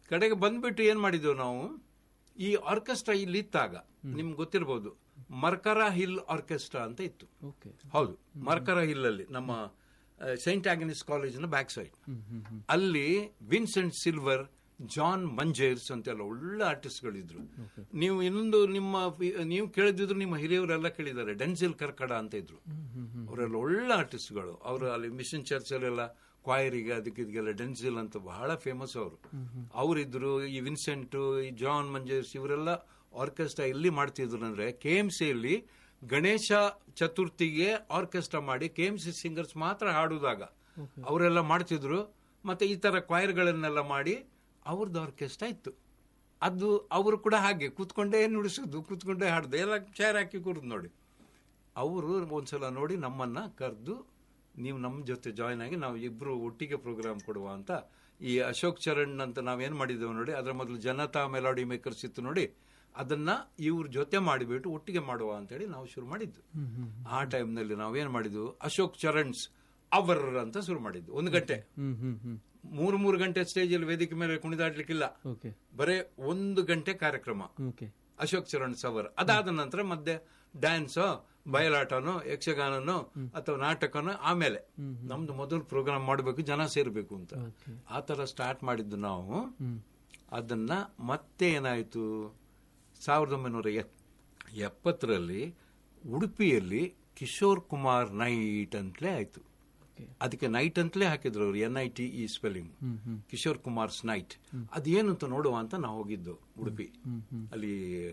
ಕಡೆಗೆ ಬಂದ್ಬಿಟ್ಟು ಏನ್ ಮಾಡಿದ್ವು ನಾವು ಈ ಆರ್ಕೆಸ್ಟ್ರಾ ಇಲ್ಲಿ ಇತ್ತಾಗ ನಿಮ್ಗೆ ಗೊತ್ತಿರಬಹುದು ಮರ್ಕರ ಹಿಲ್ ಆರ್ಕೆಸ್ಟ್ರಾ ಅಂತ ಇತ್ತು ಓಕೆ ಹೌದು ಮರ್ಕರ ಹಿಲ್ ಅಲ್ಲಿ ನಮ್ಮ ಸೈಂಟ್ ಆಗ್ನಿಸ್ ಕಾಲೇಜಿನ ಬ್ಯಾಕ್ ಸೈಡ್ ಅಲ್ಲಿ ವಿನ್ಸೆಂಟ್ ಸಿಲ್ವರ್ ಜಾನ್ ಮಂಜೇರ್ಸ್ ಅಂತೆಲ್ಲ ಒಳ್ಳೆ ಆರ್ಟಿಸ್ಟ್ಗಳಿದ್ರು ನೀವು ಇನ್ನೊಂದು ನಿಮ್ಮ ನೀವು ಕೇಳಿದ್ರು ನಿಮ್ಮ ಹಿರಿಯವರೆಲ್ಲ ಕೇಳಿದ್ದಾರೆ ಡೆನ್ಸಿಲ್ ಕರ್ಕಡ ಅಂತ ಇದ್ರು ಅವರೆಲ್ಲ ಒಳ್ಳೆ ಆರ್ಟಿಸ್ಟ್ಗಳು ಅವರು ಅಲ್ಲಿ ಮಿಷನ್ ಚರ್ಚ್ ಅಲ್ಲೆಲ್ಲ ಕ್ವಾಯರಿಗೆ ಅದಕ್ಕೆ ಇದಕ್ಕೆಲ್ಲ ಡೆನ್ಸಿಲ್ ಅಂತ ಬಹಳ ಫೇಮಸ್ ಅವರು ಅವರಿದ್ರು ಈ ವಿನ್ಸೆಂಟ್ ಈ ಜಾನ್ ಮಂಜೇರ್ಸ್ ಇವರೆಲ್ಲ ಆರ್ಕೆಸ್ಟ್ರಾ ಎಲ್ಲಿ ಮಾಡ್ತಿದ್ರು ಅಂದ್ರೆ ಕೆ ಎಂ ಸಿಯಲ್ಲಿ ಗಣೇಶ ಚತುರ್ಥಿಗೆ ಆರ್ಕೆಸ್ಟ್ರಾ ಮಾಡಿ ಕೆ ಎಂ ಸಿ ಸಿಂಗರ್ಸ್ ಮಾತ್ರ ಹಾಡುವಾಗ ಅವರೆಲ್ಲ ಮಾಡ್ತಿದ್ರು ಮತ್ತೆ ಈ ತರ ಕ್ವಾಯರ್ಗಳನ್ನೆಲ್ಲ ಮಾಡಿ ಅವ್ರದ್ದು ಆರ್ಕೆಸ್ಟ್ರಾ ಇತ್ತು ಅದು ಅವರು ಕೂಡ ಹಾಗೆ ಕೂತ್ಕೊಂಡೇ ನುಡಿಸೋದು ಕೂತ್ಕೊಂಡೇ ಹಾಡುದು ಎಲ್ಲ ಚೇರ್ ಹಾಕಿ ಕೂರುದು ನೋಡಿ ಅವರು ಒಂದ್ಸಲ ನೋಡಿ ನಮ್ಮನ್ನ ಕರೆದು ನೀವು ನಮ್ಮ ಜೊತೆ ಜಾಯ್ನ್ ಆಗಿ ನಾವು ಇಬ್ರು ಒಟ್ಟಿಗೆ ಪ್ರೋಗ್ರಾಮ್ ಕೊಡುವ ಅಂತ ಈ ಅಶೋಕ್ ಚರಣ್ ಅಂತ ನಾವೇನ್ ಮಾಡಿದ್ದೇವೆ ನೋಡಿ ಅದರ ಮೊದಲು ಜನತಾ ಮೆಲಾಡಿ ಮೇಕರ್ಸ್ ಇತ್ತು ನೋಡಿ ಅದನ್ನ ಇವ್ರ ಜೊತೆ ಮಾಡಿಬಿಟ್ಟು ಒಟ್ಟಿಗೆ ಮಾಡುವ ಅಂತೇಳಿ ನಾವು ಶುರು ಮಾಡಿದ್ದು ಆ ಟೈಮ್ನಲ್ಲಿ ನಾವೇನ್ ಮಾಡಿದ್ವು ಅಶೋಕ್ ಚರಣ್ಸ್ ಅವರ್ ಅಂತ ಶುರು ಮಾಡಿದ್ದು ಒಂದು ಗಂಟೆ ಹ್ಮ್ ಹ್ಮ್ ಹ್ಮ್ ಮೂರು ಮೂರು ಗಂಟೆ ಸ್ಟೇಜಲ್ಲಿ ವೇದಿಕೆ ಮೇಲೆ ಕುಣಿದಾಡ್ಲಿಕ್ಕಿಲ್ಲ ಓಕೆ ಬರೇ ಒಂದು ಗಂಟೆ ಕಾರ್ಯಕ್ರಮ ಓಕೆ ಅಶೋಕ್ ಚರಣ್ ಸವರ್ ಅದಾದ ನಂತರ ಮಧ್ಯೆ ಡ್ಯಾನ್ಸ್ ಬಯಲಾಟನೋ ಯಕ್ಷಗಾನನೋ ಅಥವಾ ನಾಟಕನೋ ಆಮೇಲೆ ನಮ್ದು ಮೊದಲು ಪ್ರೋಗ್ರಾಮ್ ಮಾಡಬೇಕು ಜನ ಸೇರ್ಬೇಕು ಅಂತ ಆ ತರ ಸ್ಟಾರ್ಟ್ ಮಾಡಿದ್ದು ನಾವು ಅದನ್ನ ಮತ್ತೆ ಏನಾಯ್ತು ಸಾವಿರದ ಒಂಬೈನೂರ ಎಪ್- ಎಪ್ಪತ್ತರಲ್ಲಿ ಉಡುಪಿಯಲ್ಲಿ ಕಿಶೋರ್ ಕುಮಾರ್ ನೈಟ್ ಅಂತಲೇ ಆಯ್ತು ಓಕೆ ಅದಕ್ಕೆ ನೈಟ್ ಅಂತಲೇ ಹಾಕಿದ್ರು ಅವರು N I T E spelling Kishore Kumar's night ಅದೇನು ಅಂತ ನೋಡುವ ಅಂತ ನಾವು ಹೋಗಿದ್ದು ಉಡುಪಿ ಅಲ್ಲಿ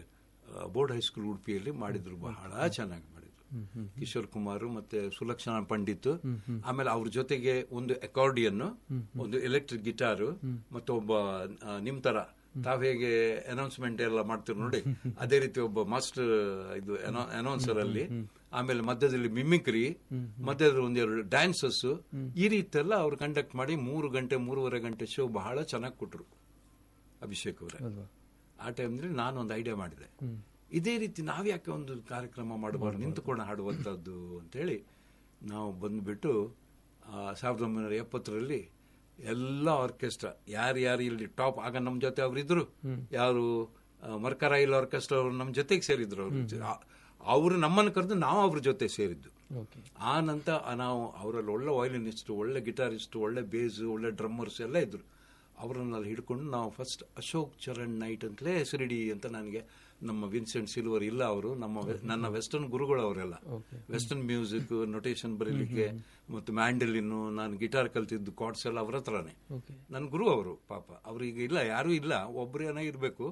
ಬೋರ್ಡ್ ಹೈಸ್ಕೂಲ್ ಉಡುಪಿಯಲ್ಲಿ ಮಾಡಿದ್ರು ಬಹಳ ಚೆನ್ನಾಗಿ ಮಾಡಿದ್ರು ಕಿಶೋರ್ ಕುಮಾರ್ ಮತ್ತೆ ಸುಲಕ್ಷಣ ಪಂಡಿತ್ ಆಮೇಲೆ ಅವ್ರ ಜೊತೆಗೆ ಒಂದು ಅಕಾರ್ಡಿಯನ್ ಒಂದು ಎಲೆಕ್ಟ್ರಿಕ್ ಗಿಟಾರು ಮತ್ತೆ ಒಬ್ಬ ಆ, ನಿಮ್ ತರ ತಾವ್ ಹೇಗೆ ಅನೌನ್ಸ್ಮೆಂಟ್ ಎಲ್ಲ ಮಾಡ್ತೀರಿ ನೋಡಿ ಅದೇ ರೀತಿ ಒಬ್ಬ ಮಾಸ್ಟರ್ ಇದು ಅನೌನ್ಸರ್ ಅಲ್ಲಿ ಆಮೇಲೆ ಮಧ್ಯದಲ್ಲಿ ಮಿಮಿಕ್ರಿ ಮಧ್ಯದಲ್ಲಿ ಒಂದೆರಡು ಡ್ಯಾನ್ಸಸ್ ಈ ರೀತಿ ಎಲ್ಲ ಅವ್ರು ಕಂಡಕ್ಟ್ ಮಾಡಿ ಮೂರು ಗಂಟೆ ಮೂರುವರೆ ಗಂಟೆ ಶೋ ಬಹಳ ಚೆನ್ನಾಗಿ ಕೊಟ್ರು ಅಭಿಷೇಕ್ ಅವರೇ ಅಲ್ವಾ ಆ ಟೈಮ್ನಲ್ಲಿ ನಾನು ಒಂದು ಐಡಿಯಾ ಮಾಡಿದೆ ಇದೇ ರೀತಿ ನಾವ್ಯಾಕೆ ಒಂದು ಕಾರ್ಯಕ್ರಮ ಮಾಡಬಾರ್ದು ನಿಂತುಕೊಂಡು ಹಾಡುವಂಥದ್ದು ಅಂತೇಳಿ ನಾವು ಬಂದ್ಬಿಟ್ಟು ಆ, ಸಾವಿರದ ಒಂಬೈನೂರ ಎಪ್ಪತ್ತರಲ್ಲಿ ಎಲ್ಲ ಆರ್ಕೆಸ್ಟ್ರಾ ಯಾರು ಯಾರು ಇಲ್ಲಿ ಟಾಪ್ ಆಗ ನಮ್ಮ ಜೊತೆ ಅವ್ರು ಇದ್ರು ಯಾರು ಆ, ಮರ್ಕರಾಯಿಲ್ ಆರ್ಕೆಸ್ಟ್ರಾ ಅವರು ನಮ್ಮ ಜೊತೆಗೆ ಸೇರಿದ್ರು ಅವರು ಅವರು ನಮ್ಮನ್ನು ಕರೆದು ನಾವು ಅವ್ರ ಜೊತೆ ಸೇರಿದ್ದು ಓಕೆ ಆ ನಂತರ ನಾವು ಅವರಲ್ಲಿ ಒಳ್ಳೆ ವಯಲಿನಿಸ್ಟ್ ಒಳ್ಳೆ ಗಿಟಾರಿಸ್ಟ್ ಒಳ್ಳೆ ಬೇಸ್ ಒಳ್ಳೆ ಡ್ರಮ್ಮರ್ಸ್ ಎಲ್ಲ ಇದ್ರು ಅವರನ್ನೆಲ್ಲ ಹಿಡ್ಕೊಂಡು ನಾವು ಫಸ್ಟ್ ಅಶೋಕ್ ಚರಣ್ ನೈಟ್ ಅಂತಲೇ ಹೆಸರಿಡಿ ಅಂತ ನನಗೆ ನಮ್ಮ ವಿನ್ಸೆಂಟ್ ಸಿಲ್ವರ್ ಇಲ್ಲ ಅವರು ನಮ್ಮ ವೆ- ನನ್ನ ವೆಸ್ಟರ್ನ್ ಗುರುಗಳು ಅವರೆಲ್ಲ Okay. ವೆಸ್ಟರ್ನ್ ಮ್ಯೂಸಿಕ್ ನೊಟೇಷನ್ ಬರೀಲಿಕ್ಕೆ ಮತ್ತು ಮ್ಯಾಂಡಲಿನ್ ನಾನು ಗಿಟಾರ್ ಕಲ್ತಿದ್ದು ಕಾರ್ಡ್ಸ್ ಎಲ್ಲ ಅವ್ರ ಹತ್ರನೇ ಓಕೆ ನನ್ನ ಗುರು ಅವರು ಪಾಪ ಅವ್ರೀಗ ಇಲ್ಲ ಯಾರೂ ಇಲ್ಲ ಒಬ್ಬರೇನ ಇರಬೇಕು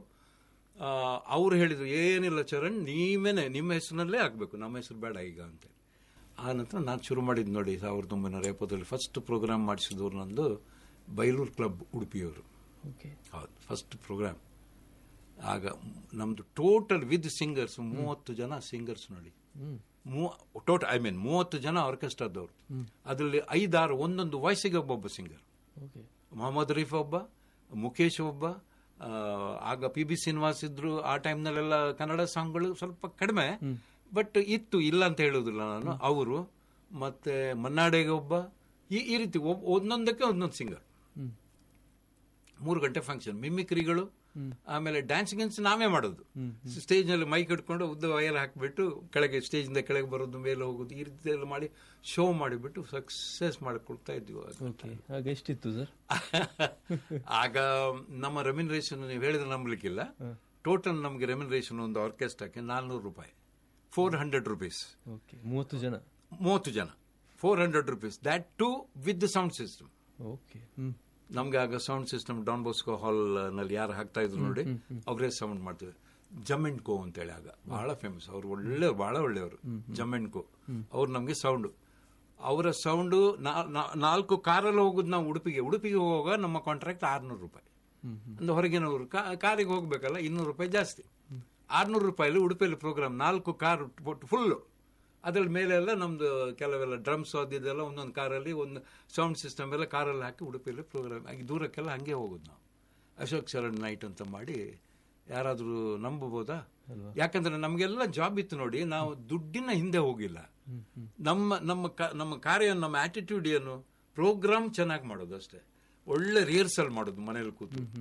ಅವ್ರು ಹೇಳಿದ್ರು ಏನಿಲ್ಲ ಚರಣ್ ನೀವೇನೆ ನಿಮ್ಮ ಹೆಸರಿನಲ್ಲೇ ಆಗ್ಬೇಕು ನಮ್ಮ ಹೆಸರು ಬೇಡ ಈಗ ಅಂತೇಳಿ ಆ ನಂತರ ನಾನು ಶುರು ಮಾಡಿದ್ದು ನೋಡಿ ಸಾವಿರದ ಒಂಬೈನೂರ ಎಪ್ಪತ್ತರಲ್ಲಿ ಫಸ್ಟ್ ಪ್ರೋಗ್ರಾಮ್ ಮಾಡಿಸಿದವ್ರು ನಂದು ಬೈಲೂರು ಕ್ಲಬ್ ಉಡುಪಿಯವರು ಓಕೆ ಹೌದು ಫಸ್ಟ್ ಪ್ರೋಗ್ರಾಮ್ ಆಗ ನಮ್ದು ಟೋಟಲ್ ವಿತ್ ಸಿಂಗರ್ಸ್ ಮೂವತ್ತು ಜನ ಸಿಂಗರ್ಸ್ ನೋಡಿ ಟೋಟಲ್ ಐ ಮೀನ್ ಮೂವತ್ತು ಜನ ಆರ್ಕೆಸ್ಟ್ರಾದವ್ರು ಅದರಲ್ಲಿ ಐದಾರು ಒಂದೊಂದು ವಯಸ್ಸಿಗೆ ಒಬ್ಬೊಬ್ಬ ಸಿಂಗರ್ ಓಕೆ ಮೊಹಮ್ಮದ್ ರಫೀಫ್ ಒಬ್ಬ ಮುಖೇಶ್ ಒಬ್ಬ ಆ, ಆಗ ಪಿ ಬಿ ಶ್ರೀನಿವಾಸ್ ಇದ್ರು ಆ ಟೈಮ್ನಲ್ಲೆಲ್ಲ ಕನ್ನಡ ಸಾಂಗ್ಗಳು ಸ್ವಲ್ಪ ಕಡಿಮೆ ಬಟ್ ಇತ್ತು ಇಲ್ಲ ಅಂತ ಹೇಳುದಿಲ್ಲ ನಾನು ಅವರು ಮತ್ತೆ ಮನ್ನಾಡೆಗೆ ಒಬ್ಬ ಈ ಈ ರೀತಿ ಒಬ್- ಒಂದೊಂದಕ್ಕೆ ಒಂದೊಂದು ಸಿಂಗರ್ ಹ್ಮ್ ಮೂರು ಗಂಟೆ ಫಂಕ್ಷನ್ ಮಿಮಿಕ್ರಿಗಳು ಆಮೇಲೆ ಡ್ಯಾನ್ಸ್ ಗಿನ್ಸ್ ನಾವೇ ಮಾಡೋದು ಸ್ಟೇಜ್ ನಲ್ಲಿ ಮೈಕ್ ಹಿಡ್ಕೊಂಡು ಉದ್ದ ವಯಲ್ ಹಾಕಿಬಿಟ್ಟು ಕೆಳಗೆ ಸ್ಟೇಜ್ ಇಂದ ಕೆಳಗೆ ಬರೋದು ಮೇಲೆ ಹೋಗೋದು ಈ ರೀತಿ ಎಲ್ಲ ಮಾಡಿ ಶೋ ಮಾಡಿಬಿಟ್ಟು ಸಕ್ಸಸ್ ಮಾಡಿಕೊಡ್ತಾ ಇದ್ವಿ ಆಗ. ಓಕೆ ಆಗ ಎಷ್ಟಿತ್ತು ಸರ್ ಆಗ ನಮ್ಮ ರೆಮ್ಯುನರೇಷನ್ ನೀವು ಹೇಳಿದ್ರೆ ನಂಬಲಿಕ್ಕಿಲ್ಲ ಟೋಟಲ್ ನಮಗೆ ರೆಮ್ಯುನರೇಷನ್ ಒಂದು ಆರ್ಕೆಸ್ಟ್ರಾಕ್ಕೆ ನಾಲ್ನೂರು ರೂಪಾಯಿ ಫೋರ್ ಹಂಡ್ರೆಡ್ ರುಪೀಸ್ ಓಕೆ ಮೂವತ್ತು ಜನ ಮೂವತ್ತು ಜನ four hundred rupees that too with sound system okay hmm ನಮ್ಗೆ ಆಗ sound system Don Bosco hall ನಲ್ಲಿ ಯಾರು ಹಾಕ್ತಾ ಇದ್ರು ನೋಡಿ ಅವರೇ ಸೌಂಡ್ ಮಾಡ್ತಿದ್ರು ಜಮ್ ಅಂಡ್ ಕೋ ಅಂತೇಳಿ ಆಗ ಬಹಳ ಫೇಮಸ್ ಅವ್ರು ಒಳ್ಳೆ ಬಹಳ ಒಳ್ಳೆಯವರು ಜಮ್ ಅಂಡ್ ಕೋ ಅವ್ರು ನಮ್ಗೆ ಸೌಂಡ್ ಅವರ ಸೌಂಡ್ ನಾಲ್ಕು ಕಾರಲ್ಲಿ ಹೋಗುದು ನಾವು ಉಡುಪಿಗೆ ಉಡುಪಿಗೆ ಹೋಗುವಾಗ ನಮ್ಮ ಕಾಂಟ್ರಾಕ್ಟ್ ಆರ್ನೂರು ರೂಪಾಯಿ ಅಂದ್ರೆ ಹೊರಗಿನವರು ಕಾರಿಗೆ ಹೋಗ್ಬೇಕಲ್ಲ ಇನ್ನೂರು ರೂಪಾಯಿ ಜಾಸ್ತಿ ಆರ್ನೂರು ರೂಪಾಯಲ್ಲಿ ಉಡುಪಿಯಲ್ಲಿ ಪ್ರೋಗ್ರಾಮ್ ನಾಲ್ಕು ಕಾರ್ ಫುಲ್ಲು ಅದ್ರಲ್ಲಿ ಮೇಲೆ ಎಲ್ಲ ನಮ್ದು ಕೆಲವೆಲ್ಲ ಡ್ರಮ್ಸ್ ಅದಿದೆಲ್ಲ ಒಂದೊಂದು ಕಾರಲ್ಲಿ ಒಂದು ಸೌಂಡ್ ಸಿಸ್ಟಮ್ ಎಲ್ಲ ಕಾರಲ್ಲಿ ಹಾಕಿ ಉಡುಪಿಯಲ್ಲಿ ಪ್ರೋಗ್ರಾಮ್ ಆಗಿ ದೂರಕ್ಕೆಲ್ಲ ಹಂಗೆ ಹೋಗುದು ನಾವು ಅಶೋಕ್ ಶರಣ್ ನೈಟ್ ಅಂತ ಮಾಡಿ ಯಾರಾದರೂ ನಂಬಬಹುದಾ ಯಾಕಂದ್ರೆ ನಮಗೆಲ್ಲ ಜಾಬ್ ಇತ್ತು ನೋಡಿ ನಾವು ದುಡ್ಡಿನ ಹಿಂದೆ ಹೋಗಿಲ್ಲ ನಮ್ಮ ನಮ್ಮ ಕ- ನಮ್ಮ ಕಾರ್ಯ ನಮ್ಮ ಆಟಿಟ್ಯೂಡ್ ಏನು ಪ್ರೋಗ್ರಾಮ್ ಚೆನ್ನಾಗಿ ಮಾಡೋದು ಅಷ್ಟೇ ಒಳ್ಳೆ ರಿಹರ್ಸಲ್ ಮಾಡೋದು ಮನೇಲಿ ಕೂತು